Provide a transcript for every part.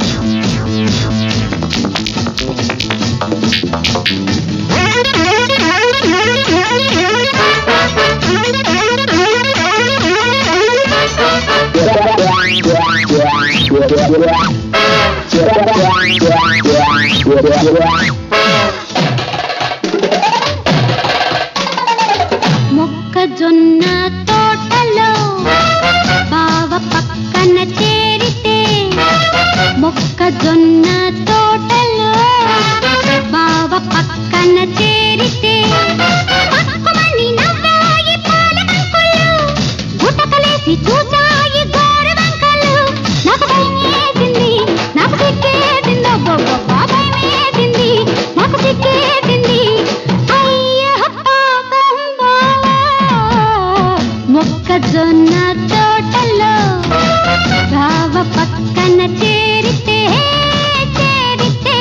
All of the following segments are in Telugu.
మొక్కజొన్న తోటలో బావ పక్కన చేరితే మొక్కజొన్న తోటలో బావ పక్కన చేరితే పక్కుమని నవ్వాయి పాలకంకులు, గుటకలేసి చూసాయి గోరువంకలు. నాకు భయమేసింది, నాకు సిగ్గేసింది, అబ్బబ్బబ్బా, భయమేసింది, నాకు సిగ్గేసింది. అయ్యో పాపం బావా, మొక్కజొన్న తోటలో బావ పక్కన చేరితే చేరితే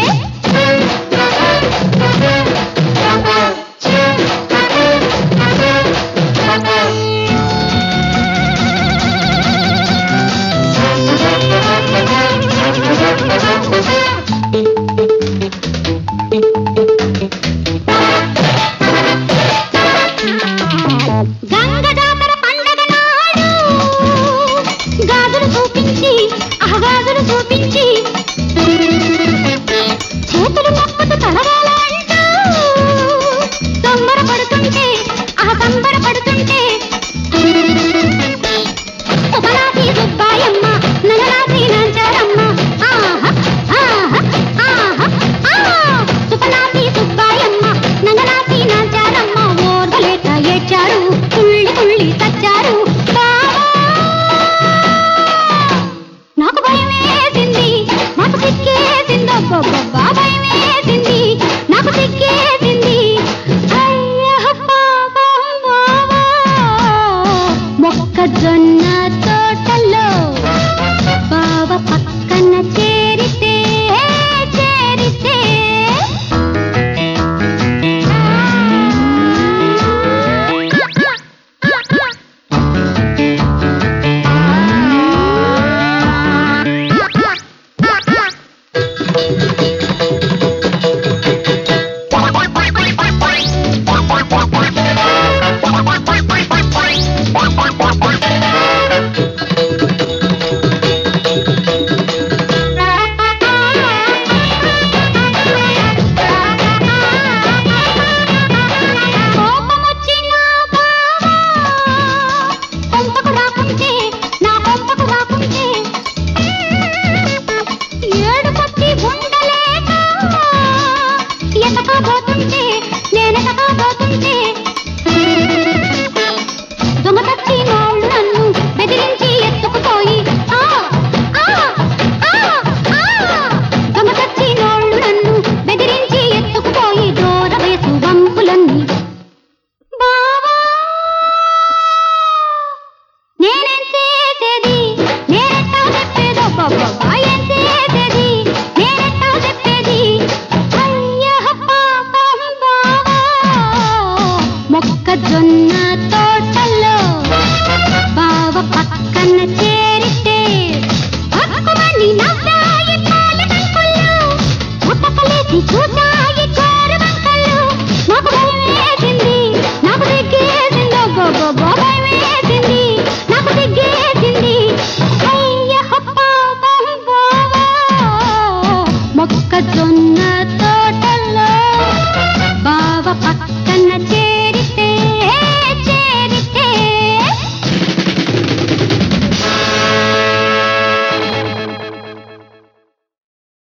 గంగ జాతర పండగ నాడు గాజులు చూపించి ఆ గాజులు చూపించి చేతులు నొప్పుతూ తలవాలంటూ తొందర పడుతుంటే ఆ సంబర పడుతుంటే ఉపలాసి సుబ్బాయమ్మ నగలాసి నాంచారమ్మ ఆహా ఆహా ఆహా ఆహా సుపలాసి సుబ్బాయమ్మ నగలాసి నాంచారమ్మ ఓర్వలేక ఏడ్చారు తుళ్ళి తుళ్ళి చచ్చారు బావా నాకు భయమేసింది నాకు సిక్కేసింది అబ్బబ్బబ్బా భయమేసింది నాకు సిక్కేసింది అయ్యో పాపం బావా మొక్కజొన్న తోటలో బావ పక్కన చేరితే చేరితే కోపమొచ్చినా బావా, కొంపకు రాకుంటే, నా కొంపకు రాకుంటే, ఏడుపొచ్చి ఉండలేక, ఎతకబోతుంటే, నేనెతకబోతుంటే,